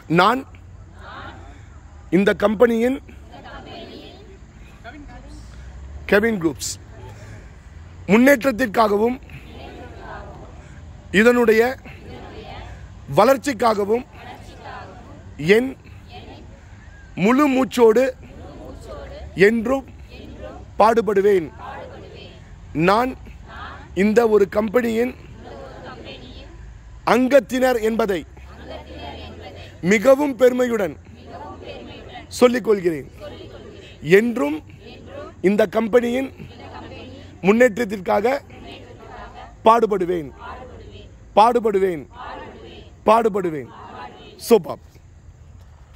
நான் இந்த கம்பெனியின் கெவின் குரூப்ஸ் முன்னேற்றத்திற்காகவும் இதனுடைய வளர்ச்சிக்காகவும் என் முழு மூச்சோடு என்றும் பாடுபடுவேன் நான் இந்த ஒரு கம்பெனியின் அங்கத்தினர் என்பதை மிகவும் பெருமையுடன் சொல்லிக் கொள்கிறேன் என்றும் இந்த கம்பெனியின் முன்னேற்றத்திற்காக பாடுபடுவேன் பாடுபடுவேன் பாடுபடுவேன் சூப்பர்